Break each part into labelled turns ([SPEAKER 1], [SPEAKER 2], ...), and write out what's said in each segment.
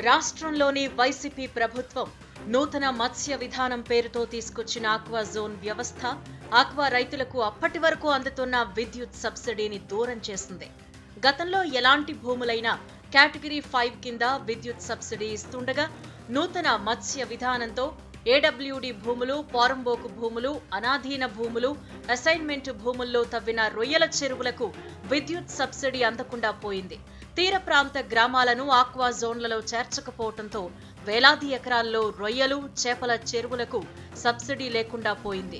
[SPEAKER 1] రాష్ట్రంలోని వైసీపీ ప్రభుత్వం నూతన మత్స్య విధానం పేరుతో తీసుకొచ్చిన ఆక్వా జోన్ వ్యవస్థ ఆక్వా రైతులకు అప్పటి వరకు అందుతున్న విద్యుత్ సబ్సిడీని దూరం చేసింది గతంలో ఎలాంటి భూములైనా కేటగిరీ ఫైవ్ కింద విద్యుత్ సబ్సిడీ ఇస్తుండగా నూతన మత్స్య విధానంతో ఏడబ్ల్యూడి భూములు పోరంబోకు భూములు అనాధీన భూములు అసైన్మెంట్ భూముల్లో తవ్విన రొయ్యల చెరువులకు విద్యుత్ సబ్సిడీ అందకుండా పోయింది తీర ప్రాంత గ్రామాలను ఆక్వా జోన్లలో చేర్చకపోవడంతో వేలాది ఎకరాల్లో రొయ్యలు చేపల చెరువులకు సబ్సిడీ లేకుండా పోయింది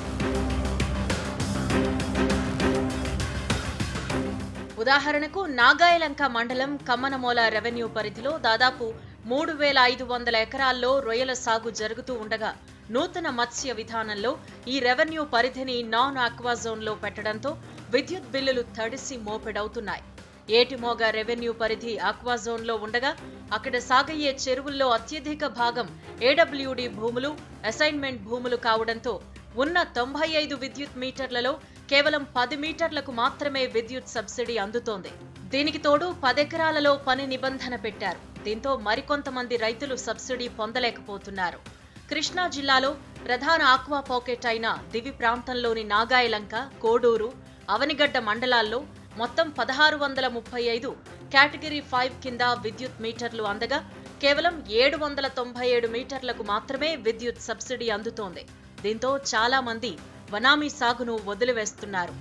[SPEAKER 1] ఉదాహరణకు నాగాయలంక మండలం కమ్మనమూల రెవెన్యూ పరిధిలో దాదాపు మూడు వేల ఐదు వందల ఎకరాల్లో రొయ్యల సాగు జరుగుతూ ఉండగా నూతన మత్స్య విధానంలో ఈ రెవెన్యూ పరిధిని నాన్ ఆక్వా జోన్లో పెట్టడంతో విద్యుత్ బిల్లులు తడిసి మోపెడవుతున్నాయి ఏటిమోగ రెవెన్యూ పరిధి ఆక్వా జోన్లో ఉండగా అక్కడ సాగయ్యే చెరువుల్లో అత్యధిక భాగం ఏడబ్ల్యూడి భూములు అసైన్మెంట్ భూములు కావడంతో ఉన్న తొంభై ఐదు విద్యుత్ మీటర్లలో కేవలం పది మీటర్లకు మాత్రమే విద్యుత్ సబ్సిడీ అందుతోంది దీనికి తోడు పదెకరాలలో పని నిబంధన పెట్టారు దీంతో మరికొంతమంది రైతులు సబ్సిడీ పొందలేకపోతున్నారు కృష్ణా జిల్లాలో ప్రధాన ఆక్వా పాకెట్ అయిన దివి ప్రాంతంలోని నాగాయలంక కోడూరు అవనిగడ్డ మండలాల్లో మొత్తం పదహారు వందల ముప్పై ఐదు కేటగిరీ ఫైవ్ కింద విద్యుత్ మీటర్లు అందగా కేవలం ఏడు వందల తొంభై ఏడు మీటర్లకు మాత్రమే విద్యుత్ సబ్సిడీ అందుతోంది దీంతో చాలా మంది వనామీ సాగును వదిలివేస్తున్నారు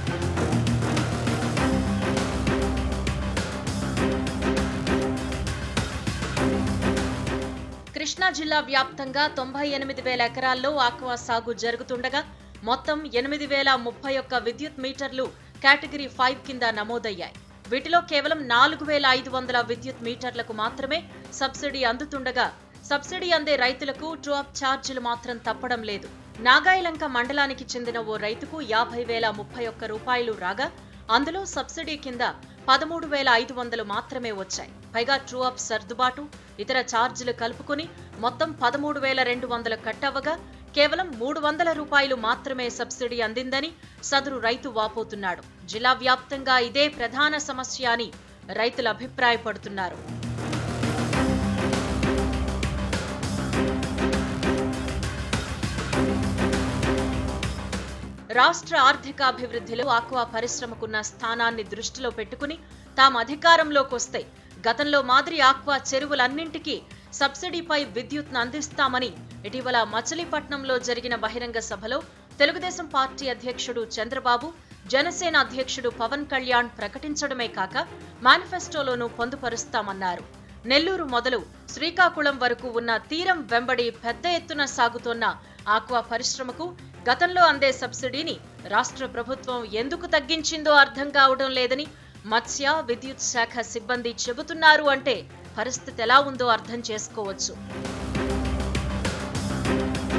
[SPEAKER 1] కృష్ణా జిల్లా వ్యాప్తంగా తొంభై ఎనిమిది వేల ఎకరాల్లో ఆక్వా సాగు జరుగుతుండగా మొత్తం ఎనిమిది వేల ముప్పై ఒక్క విద్యుత్ మీటర్లు కేటగిరీ ఫైవ్ కింద నమోదయ్యాయి వీటిలో కేవలం నాలుగు వేల ఐదు వందల విద్యుత్ మీటర్లకు మాత్రమే సబ్సిడీ అందుతుండగా సబ్సిడీ అందే రైతులకు ట్రూ అప్ ఛార్జీలు మాత్రం తప్పడం లేదు నాగాయలంక మండలానికి చెందిన ఓ రైతుకు యాభై వేల ముప్పై ఒక్క రూపాయలు రాగా అందులో సబ్సిడీ కింద పదమూడు వేల ఐదు వందలు మాత్రమే వచ్చాయి పైగా ట్రూ అప్ సర్దుబాటు ఇతర ఛార్జీలు కలుపుకుని మొత్తం పదమూడు వేల రెండు వందలు కట్టవగా కేవలం మూడు వందల రూపాయలు మాత్రమే సబ్సిడీ అందిందని సదరు రైతు వాపోతున్నాడు జిల్లా వ్యాప్తంగా ఇదే ప్రధాన సమస్య అని రైతులు అభిప్రాయపడుతున్నారు రాష్ట్ర ఆర్థికాభివృద్ధిలో ఆక్వా పరిశ్రమకున్న స్థానాన్ని దృష్టిలో పెట్టుకుని తాము అధికారంలోకి వస్తే గతంలో మాదిరి ఆక్వా చెరువులన్నింటికీ సబ్సిడీపై విద్యుత్ను అందిస్తామని ఇటీవల మచిలీపట్నంలో జరిగిన బహిరంగ సభలో తెలుగుదేశం పార్టీ అధ్యక్షుడు చంద్రబాబు జనసేన అధ్యక్షుడు పవన్ కళ్యాణ్ ప్రకటించడమే కాక మేనిఫెస్టోలోనూ పొందుపరుస్తామన్నారు నెల్లూరు మొదలు శ్రీకాకుళం వరకు ఉన్న తీరం వెంబడి పెద్ద ఎత్తున సాగుతోన్న ఆక్వా పరిశ్రమకు గతంలో అందే సబ్సిడీని రాష్ట్ర ప్రభుత్వం ఎందుకు తగ్గించిందో అర్థం కావడం లేదని మత్స్య విద్యుత్ శాఖ సిబ్బంది చెబుతున్నారు అంటే పరిస్థితి ఎలా ఉందో అర్థం చేసుకోవచ్చు